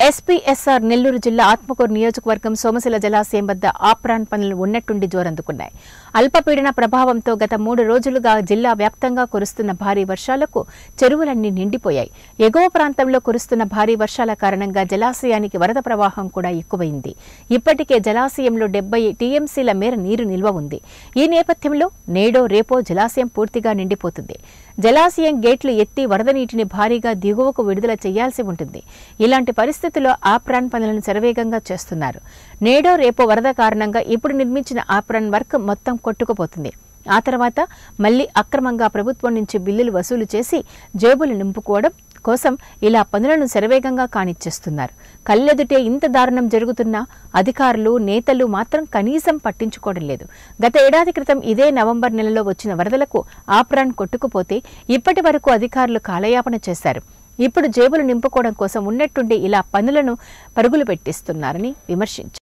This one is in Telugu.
ఎస్పీఎస్ఆర్ నెల్లూరు జిల్లా ఆత్మకూరు నియోజకవర్గం సోమశిల జలాశయం వద్ద ఆప్రాన్ పనులు ఉన్నట్టుండి జోరందుకున్నాయి అల్పపీడన ప్రభావంతో గత మూడు రోజులుగా జిల్లా వ్యాప్తంగా కురుస్తున్న భారీ వర్షాలకు చెరువులన్నీ నిండిపోయాయి ఎగువ ప్రాంతంలో కురుస్తున్న భారీ వర్షాల కారణంగా జలాశయానికి వరద ప్రవాహం కూడా ఎక్కువైంది ఇప్పటికే జలాశయంలో డెబ్బై టీఎంసీల మేర నీరు నిల్వ ఉంది ఈ నేపథ్యంలో నేడో రేపో జలాశయం పూర్తిగా నిండిపోతుంది జలాశయం గేట్లు ఎత్తి వరద నీటిని భారీగా దిగువకు విడుదల చేయాల్సి ఉంటుంది ఇలాంటి పరిస్థితుల్లో ఆప్రాన్ పనులను శరవేగంగా చేస్తున్నారు నేడో రేపో వరద కారణంగా ఇప్పుడు నిర్మించిన ఆప్రాన్ వర్క్ మొత్తం కొట్టుకుపోతుంది ఆ తర్వాత మళ్లీ అక్రమంగా ప్రభుత్వం నుంచి బిల్లులు వసూలు చేసి జేబులు నింపుకోవడం కోసం ఇలా పనులను శరవేగంగా కానిచ్చేస్తున్నారు కళ్ళెదుటే ఇంత దారుణం జరుగుతున్నా అధికారులు నేతలు మాత్రం కనీసం పట్టించుకోవడం లేదు గత ఏడాది క్రితం ఇదే నవంబర్ నెలలో వచ్చిన వరదలకు ఆప్రాన్ కొట్టుకుపోతే ఇప్పటి వరకు అధికారులు కాలయాపన చేశారు ఇప్పుడు జేబులు నింపుకోవడం కోసం ఉన్నట్టుండి ఇలా పనులను పరుగులు పెట్టిస్తున్నారని విమర్శించారు